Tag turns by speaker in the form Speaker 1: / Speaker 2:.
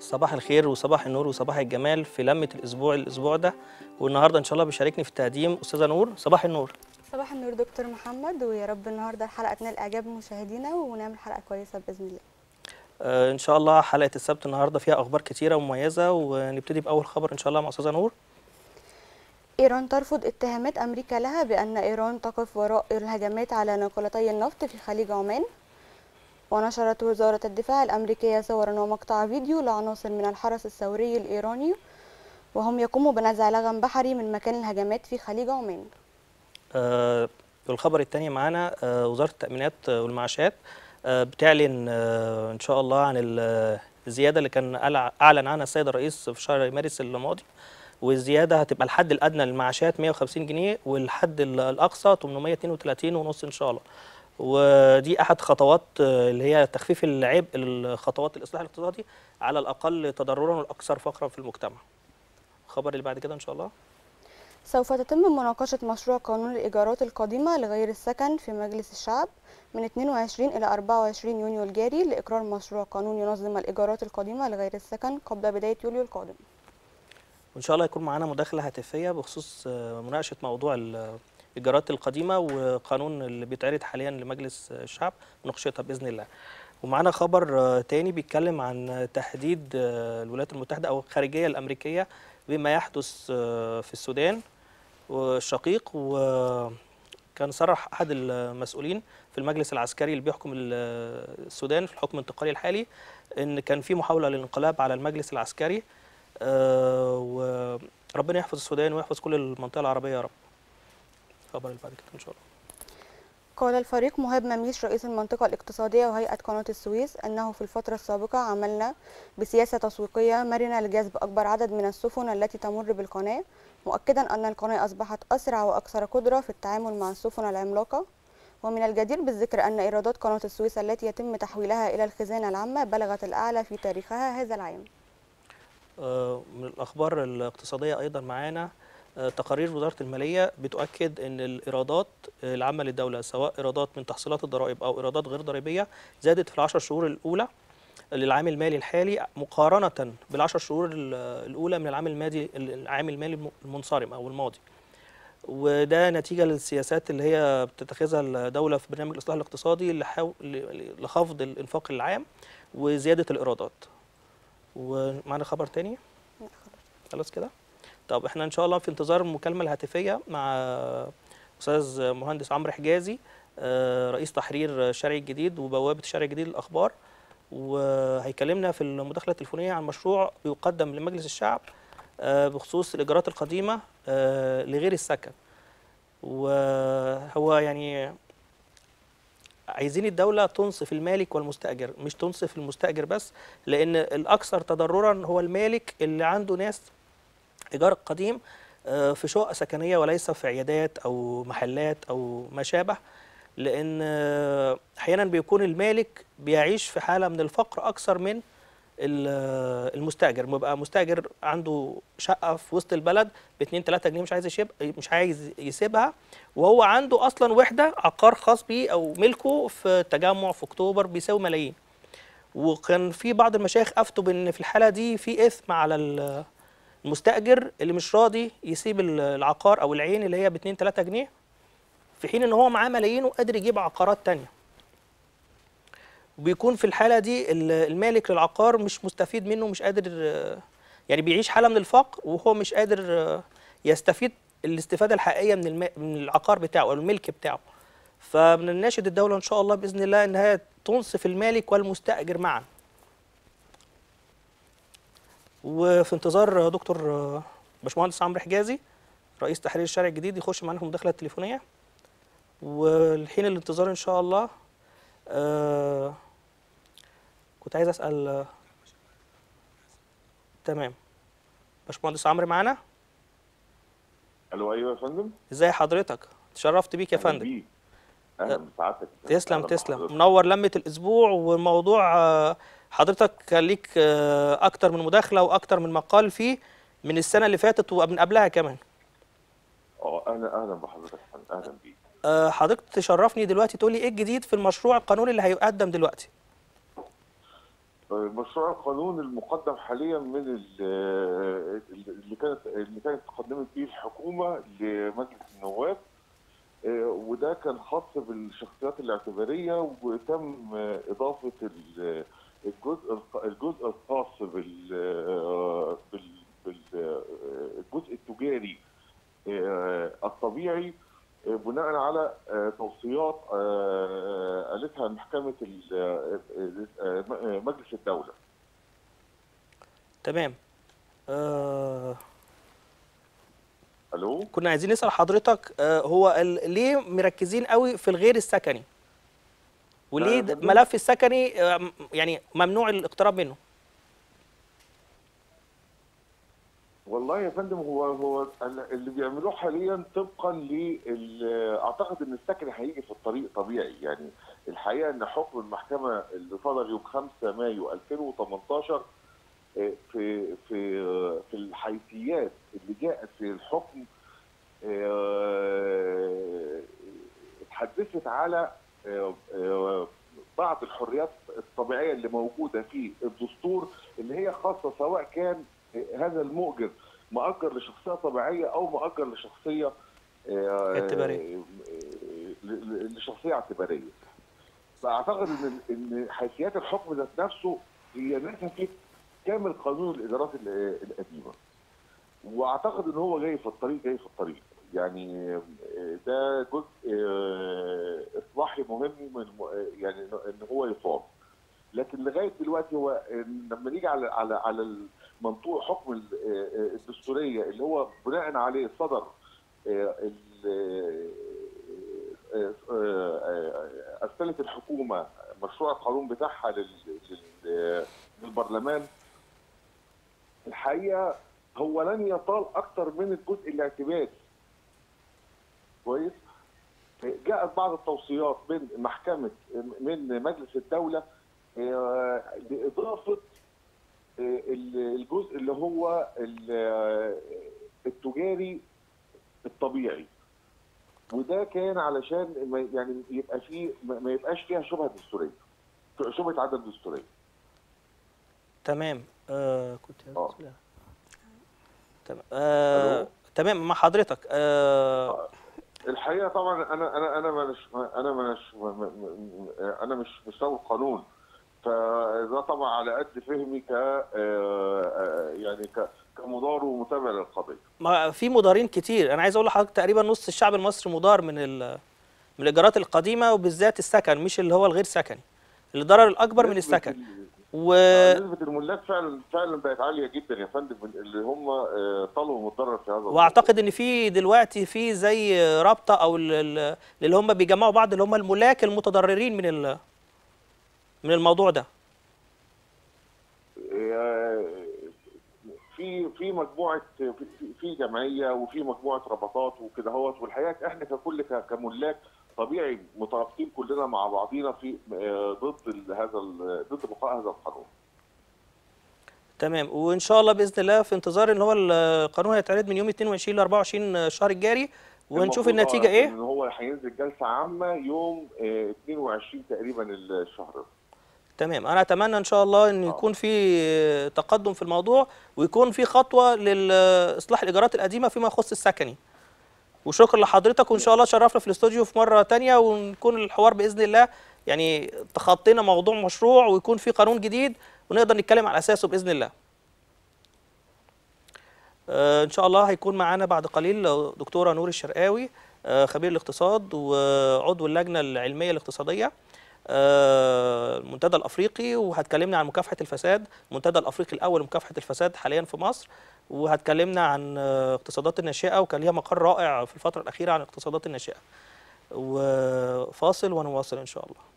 Speaker 1: صباح الخير وصباح النور وصباح الجمال في لمة الأسبوع الأسبوع ده والنهاردة إن شاء الله بيشاركني في التقديم أستاذة نور صباح النور
Speaker 2: صباح النور دكتور محمد ويا رب النهارده الحلقه تنال اعجاب مشاهدينا ونعمل حلقه كويسه باذن الله
Speaker 1: آه إن شاء الله حلقة السبت النهاردة فيها أخبار كتيرة ومميزة ونبتدي بأول خبر إن شاء الله مع أستاذة نور
Speaker 2: ايران ترفض اتهامات امريكا لها بان ايران تقف وراء الهجمات على ناقلتي النفط في خليج عمان ونشرت وزاره الدفاع الامريكيه صورا ومقطع فيديو لعناصر من الحرس الثوري الايراني وهم يقوموا بنزع لغم بحري من مكان الهجمات في خليج عمان
Speaker 1: آه والخبر الثاني معانا آه وزارة التأمينات آه، والمعاشات آه بتعلن آه إن شاء الله عن ال- الزيادة اللي كان ألع- أعلن عنها السيد الرئيس في شهر مارس الماضي والزيادة هتبقى الحد الأدنى للمعاشات 150 جنيه والحد ال- الأقصى 832 ونص إن شاء الله ودي أحد خطوات آه، اللي هي تخفيف العبء الخطوات الإصلاح الاقتصادي على الأقل تضررا والأكثر فقرا في المجتمع الخبر اللي بعد كده إن شاء الله
Speaker 2: سوف تتم مناقشة مشروع قانون الإيجارات القديمة لغير السكن في مجلس الشعب من 22 إلى 24 يونيو الجاري لإقرار مشروع قانون ينظم الإيجارات القديمة لغير السكن قبل بداية يوليو القادم
Speaker 1: وان شاء الله يكون معانا مداخله هاتفيه بخصوص آه، مناقشه موضوع ال- الايجارات القديمه وقانون اللي بيتعرض حاليا لمجلس الشعب مناقشتها باذن الله ومعانا خبر آه، تاني بيتكلم عن تحديد آه، الولايات المتحده او الخارجيه الامريكيه بما يحدث آه، في السودان والشقيق وكان صرح احد المسؤولين في المجلس العسكري اللي بيحكم ال- السودان في الحكم الانتقالي الحالي ان كان في محاوله للانقلاب على المجلس العسكري آه، وربنا يحفظ السودان ويحفظ كل المنطقة العربية يا رب خبر اللي بعد كده إن شاء الله
Speaker 2: قال الفريق مهاب مميش رئيس المنطقة الاقتصادية وهيئة قناة السويس أنه في الفترة السابقة عملنا بسياسة تسويقية مرنة لجذب أكبر عدد من السفن التي تمر بالقناة مؤكدا أن القناة أصبحت أسرع وأكثر قدرة في التعامل مع السفن العملاقة ومن الجدير بالذكر أن إيرادات قناة السويس التي يتم تحويلها إلى الخزانة العامة بلغت الأعلى في تاريخها هذا العام
Speaker 1: آه، من الأخبار الاقتصادية أيضا معانا آه، تقارير وزارة المالية بتؤكد أن الإيرادات العامة للدولة سواء إيرادات من تحصيلات الضرائب أو إيرادات غير ضريبية زادت في العشر شهور الأولى للعام المالي الحالي مقارنة بالعشر شهور ال- الأولى من العام المالي العام المالي الم- المنصرم أو الماضي وده نتيجة للسياسات اللي هي بتتخذها الدولة في برنامج الإصلاح الاقتصادي لحو- ل- لخفض الإنفاق العام وزيادة الإيرادات ومعنا خبر تاني خلاص كده طب احنا ان شاء الله في انتظار المكالمه الهاتفيه مع استاذ مهندس عمرو حجازي آه، رئيس تحرير الشارع الجديد وبوابه الشارع الجديد للاخبار وهيكلمنا في المداخله التليفونيه عن مشروع بيقدم لمجلس الشعب آه، بخصوص الايجارات القديمه آه، لغير السكن وهو يعني عايزين الدولة تنصف المالك والمستأجر مش تنصف المستأجر بس لأن الأكثر تضررا هو المالك اللي عنده ناس إيجار قديم آه، في شقق سكنية وليس في عيادات أو محلات أو ما شابه لأن آه، أحيانا بيكون المالك بيعيش في حالة من الفقر أكثر من ال- المستاجر بيبقى مستاجر عنده شقه في وسط البلد ب 2 3 جنيه مش عايز يشيب مش عايز يسيبها وهو عنده اصلا وحده عقار خاص بيه او ملكه في التجمع في اكتوبر بيساوي ملايين وكان في بعض المشايخ افتوا بان في الحاله دي في اثم على ال- المستاجر اللي مش راضي يسيب ال- العقار او العين اللي هي ب 2 3 جنيه في حين ان هو معاه ملايين وقادر يجيب عقارات تانية وبيكون في الحاله دي ال- المالك للعقار مش مستفيد منه مش قادر آه، يعني بيعيش حاله من الفقر وهو مش قادر آه، يستفيد الاستفاده الحقيقيه من الم... من العقار بتاعه او الملك بتاعه فبنناشد الدوله ان شاء الله باذن الله انها تنصف المالك والمستاجر معا وفي انتظار دكتور آه، باشمهندس عمرو حجازي رئيس تحرير الشارع الجديد يخش معانا في المداخله التليفونيه والحين الانتظار ان شاء الله آه كنت عايز اسال آه تمام باشمهندس عمرو معانا
Speaker 3: الو ايوه يا فندم
Speaker 1: ازاي حضرتك تشرفت بيك يا
Speaker 3: أهلاً
Speaker 1: فندم
Speaker 3: بيك. اهلا بسعادتك
Speaker 1: تسلم
Speaker 3: أهلاً
Speaker 1: تسلم
Speaker 3: بحضرتك.
Speaker 1: منور لمة الأسبوع والموضوع آه، حضرتك كان ليك آه، أكتر من مداخلة وأكتر من مقال فيه من السنة اللي فاتت ومن قبلها كمان
Speaker 3: اه اهلا اهلا بحضرتك يا فندم. اهلا بيك
Speaker 1: آه، حضرتك تشرفني دلوقتي تقولي إيه الجديد في المشروع القانوني اللي هيقدم دلوقتي
Speaker 3: مشروع القانون المقدم حاليا من ال- اللي كانت اللي كانت قدمت به الحكومه لمجلس النواب آه، وده كان خاص بالشخصيات الاعتباريه وتم آه، اضافه ال- الجزء الخ- الجزء الخاص بال آه، بال- بال- آه، الجزء التجاري آه، الطبيعي آه، بناء على آه، توصيات آه، قالتها محكمه ال- آه، آه، آه، مجلس الدوله
Speaker 1: تمام آه
Speaker 3: الو
Speaker 1: كنا عايزين نسال حضرتك آه هو ال- ليه مركزين قوي في الغير السكني وليه
Speaker 3: لا،
Speaker 1: د-
Speaker 3: بدون-
Speaker 1: ملف السكني آه م- يعني ممنوع الاقتراب منه
Speaker 3: والله يا فندم هو هو ال- اللي بيعملوه حاليا طبقا لل اعتقد ان السكن هيجي في الطريق طبيعي يعني الحقيقه ان حكم المحكمه اللي صدر يوم 5 مايو 2018 آه، في في آه، في الحيثيات اللي جاءت في الحكم آه، اتحدثت على آه، آه، بعض الحريات الطبيعيه اللي موجوده في الدستور اللي هي خاصه سواء كان هذا المؤجر مؤجر لشخصيه طبيعيه او مؤجر لشخصيه آه،
Speaker 1: اعتبارية.
Speaker 3: ل- ل- لشخصيه اعتباريه. فاعتقد ان ان حيثيات الحكم ذات نفسه هي نسفت كامل قانون الادارات ال- القديمه. واعتقد ان هو جاي في الطريق جاي في الطريق يعني آه، ده جزء آه، اصلاحي مهم من م- يعني ان هو يصاب لكن لغايه دلوقتي هو إن لما نيجي على على على المنطوق حكم ال- آه، الدستوريه اللي هو بناء عليه صدر آه، ال- آه، آه، آه، ارسلت الحكومه مشروع القانون بتاعها لل- لل- للبرلمان الحقيقه هو لن يطال اكثر من الجزء الاعتباري كويس جاءت بعض التوصيات من محكمه من مجلس الدوله آه، لاضافه آه، الجزء اللي هو ال- التجاري الطبيعي وده كان علشان ما- يعني يبقى فيه ما ما يبقاش فيها شبهه دستوريه شبهه عدم دستوريه
Speaker 1: تمام آه كنت عايز
Speaker 3: آه.
Speaker 1: أسأل. تمام آه
Speaker 3: ألو؟
Speaker 1: تمام مع حضرتك آه
Speaker 3: الحقيقه طبعا انا انا انا مش انا مش انا مش مش رجل قانون فده طبعا على قد فهمي ك آه، يعني ك- كمدار ومتابع للقضيه
Speaker 1: ما في مدارين كتير انا عايز اقول لحضرتك تقريبا نص الشعب المصري مدار من ال- من الايجارات القديمه وبالذات السكن مش اللي هو الغير سكني الضرر الاكبر من
Speaker 3: نسبة
Speaker 1: السكن
Speaker 3: ال-
Speaker 1: و
Speaker 3: نسبه الملاك فعلا فعلا بقت عاليه جدا يا فندم اللي هم آه، طالوا متضرر في هذا الموضوع.
Speaker 1: واعتقد ان في دلوقتي في زي رابطه او ال- ال- اللي هم بيجمعوا بعض اللي هم الملاك المتضررين من ال- من الموضوع ده
Speaker 3: آه، في في مجموعه في في جمعيه وفي مجموعه ربطات وكده هوت والحقيقه احنا ككل ك- كملاك طبيعي مترابطين كلنا مع بعضينا في آه، ضد ال- هذا ال- ضد بقاء هذا القانون.
Speaker 1: تمام وان شاء الله باذن الله في انتظار ان هو القانون هيتعرض من يوم 22 ل 24 الشهر الجاري ونشوف
Speaker 3: المفروض
Speaker 1: النتيجه
Speaker 3: آه،
Speaker 1: ايه
Speaker 3: ان هو هينزل جلسه عامه يوم آه، 22 تقريبا الشهر ده.
Speaker 1: تمام انا اتمنى ان شاء الله ان
Speaker 3: آه.
Speaker 1: يكون في تقدم في الموضوع ويكون في خطوه لاصلاح الايجارات القديمه فيما يخص السكني وشكرا لحضرتك وان شاء الله شرفنا في الاستوديو في مره تانية ونكون الحوار باذن الله يعني تخطينا موضوع مشروع ويكون في قانون جديد ونقدر نتكلم على اساسه باذن الله آه، ان شاء الله هيكون معانا بعد قليل دكتوره نور الشرقاوي آه، خبير الاقتصاد وعضو اللجنه العلميه الاقتصاديه آه، المنتدى الافريقي وهتكلمنا عن مكافحه الفساد المنتدى الافريقي الاول لمكافحه الفساد حاليا في مصر وهتكلمنا عن آه، اقتصادات الناشئه وكان ليها مقال رائع في الفتره الاخيره عن الاقتصادات الناشئه وفاصل ونواصل ان شاء الله